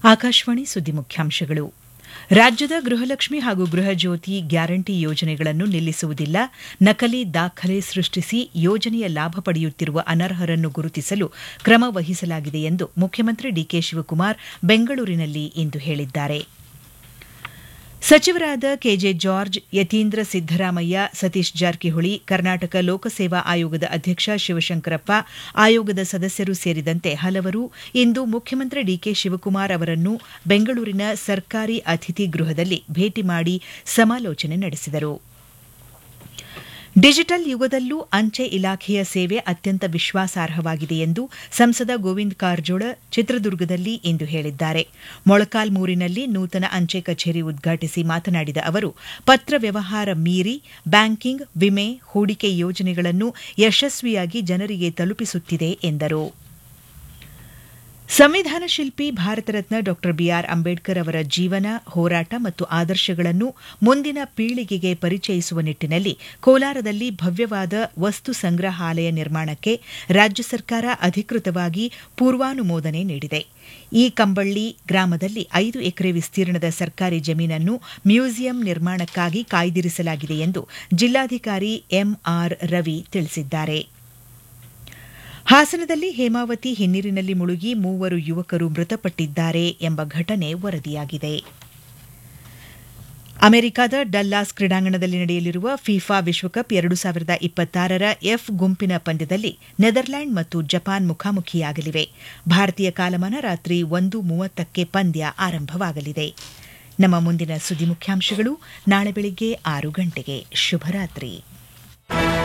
ಆಕಾಶವಾಣಿ ಸುದ್ದಿ ಮುಖ್ಯಾಂಶಗಳು ರಾಜ್ಯದ ಗೃಹಲಕ್ಷ್ಮಿ ಹಾಗೂ ಗೃಹಜ್ಯೋತಿ ಗ್ಯಾರಂಟಿ ಯೋಜನೆಗಳನ್ನು ನಿಲ್ಲಿಸುವುದಿಲ್ಲ ನಕಲಿ ದಾಖಲೆ ಸೃಷ್ಟಿಸಿ ಯೋಜನೆಯ ಲಾಭ ಪಡೆಯುತ್ತಿರುವ ಅನರ್ಹರನ್ನು ಗುರುತಿಸಲು ಕ್ರಮ ವಹಿಸಲಾಗಿದೆ ಎಂದು ಮುಖ್ಯಮಂತ್ರಿ ಡಿಕೆ ಶಿವಕುಮಾರ್ ಬೆಂಗಳೂರಿನಲ್ಲಿ ಇಂದು ಹೇಳಿದ್ದಾರೆ ಸಚಿವರಾದ ಕೆಜೆ ಜಾರ್ಜ್ ಯತೀಂದ್ರ ಸಿದ್ದರಾಮಯ್ಯ ಸತೀಶ್ ಜಾರಕಿಹೊಳಿ ಕರ್ನಾಟಕ ಲೋಕಸೇವಾ ಆಯೋಗದ ಅಧ್ಯಕ್ಷ ಶಿವಶಂಕರಪ್ಪ ಆಯೋಗದ ಸದಸ್ಯರು ಸೇರಿದಂತೆ ಹಲವರು ಇಂದು ಮುಖ್ಯಮಂತ್ರಿ ಡಿಕೆ ಶಿವಕುಮಾರ್ ಅವರನ್ನು ಬೆಂಗಳೂರಿನ ಸರ್ಕಾರಿ ಅತಿಥಿ ಗೃಹದಲ್ಲಿ ಭೇಟಿ ಮಾಡಿ ಸಮಾಲೋಚನೆ ನಡೆಸಿದರು ಡಿಜಿಟಲ್ ಯುಗದಲ್ಲೂ ಅಂಚೆ ಇಲಾಖೆಯ ಸೇವೆ ಅತ್ಯಂತ ವಿಶ್ವಾಸಾರ್ಹವಾಗಿದೆ ಎಂದು ಸಂಸದ ಗೋವಿಂದ ಕಾರಜೋಳ ಚಿತ್ರದುರ್ಗದಲ್ಲಿ ಇಂದು ಹೇಳಿದ್ದಾರೆ ಮೊಳಕಾಲ್ಮೂರಿನಲ್ಲಿ ನೂತನ ಅಂಚೆ ಕಚೇರಿ ಉದ್ಘಾಟಿಸಿ ಮಾತನಾಡಿದ ಅವರು ಪತ್ರ ವ್ಯವಹಾರ ಮೀರಿ ಬ್ಯಾಂಕಿಂಗ್ ವಿಮೆ ಹೂಡಿಕೆ ಯೋಜನೆಗಳನ್ನು ಯಶಸ್ವಿಯಾಗಿ ಜನರಿಗೆ ತಲುಪಿಸುತ್ತಿದೆ ಎಂದರು ಸಂವಿಧಾನ ಶಿಲ್ಪಿ ಭಾರತ ರತ್ನ ಡಾ ಬಿಆರ್ ಅಂಬೇಡ್ಕರ್ ಅವರ ಜೀವನ ಹೋರಾಟ ಮತ್ತು ಆದರ್ಶಗಳನ್ನು ಮುಂದಿನ ಪೀಳಿಗೆಗೆ ಪರಿಚಯಿಸುವ ನಿಟ್ಟಿನಲ್ಲಿ ಕೋಲಾರದಲ್ಲಿ ಭವ್ಯವಾದ ವಸ್ತು ಸಂಗ್ರಹಾಲಯ ನಿರ್ಮಾಣಕ್ಕೆ ರಾಜ್ಯ ಸರ್ಕಾರ ಅಧಿಕೃತವಾಗಿ ಪೂರ್ವಾನುಮೋದನೆ ನೀಡಿದೆ ಈ ಕಂಬಳ್ಳಿ ಗ್ರಾಮದಲ್ಲಿ ಐದು ಎಕರೆ ವಿಸ್ತೀರ್ಣದ ಸರ್ಕಾರಿ ಜಮೀನನ್ನು ಮ್ಯೂಸಿಯಂ ನಿರ್ಮಾಣಕ್ಕಾಗಿ ಕಾಯ್ದಿರಿಸಲಾಗಿದೆ ಎಂದು ಜಿಲ್ಲಾಧಿಕಾರಿ ಎಂಆರ್ ರವಿ ತಿಳಿಸಿದ್ದಾರೆ ಹಾಸನದಲ್ಲಿ ಹೇಮಾವತಿ ಹಿನ್ನೀರಿನಲ್ಲಿ ಮುಳುಗಿ ಮೂವರು ಯುವಕರು ಮೃತಪಟ್ಟಿದ್ದಾರೆ ಎಂಬ ಘಟನೆ ವರದಿಯಾಗಿದೆ ಅಮೆರಿಕದ ಡಲ್ಲಾಸ್ ಕ್ರೀಡಾಂಗಣದಲ್ಲಿ ನಡೆಯಲಿರುವ ಫಿಫಾ ವಿಶ್ವಕಪ್ ಎರಡು ಸಾವಿರದ ಇಪ್ಪತ್ತಾರರ ಎಫ್ ಗುಂಪಿನ ಪಂದ್ಯದಲ್ಲಿ ನೆದರ್ಲ್ಯಾಂಡ್ ಮತ್ತು ಜಪಾನ್ ಮುಖಾಮುಖಿಯಾಗಲಿವೆ ಭಾರತೀಯ ಕಾಲಮಾನ ರಾತ್ರಿ ಒಂದು ಮೂವತ್ತಕ್ಕೆ ಪಂದ್ಯ ಆರಂಭವಾಗಲಿದೆ ನಮ್ಮ ಮುಂದಿನ ಸುದ್ದಿ ಮುಖ್ಯಾಂಶಗಳು ನಾಳೆ ಬೆಳಿಗ್ಗೆ ಆರು ಗಂಟೆಗೆ ಶುಭರಾತ್ರಿ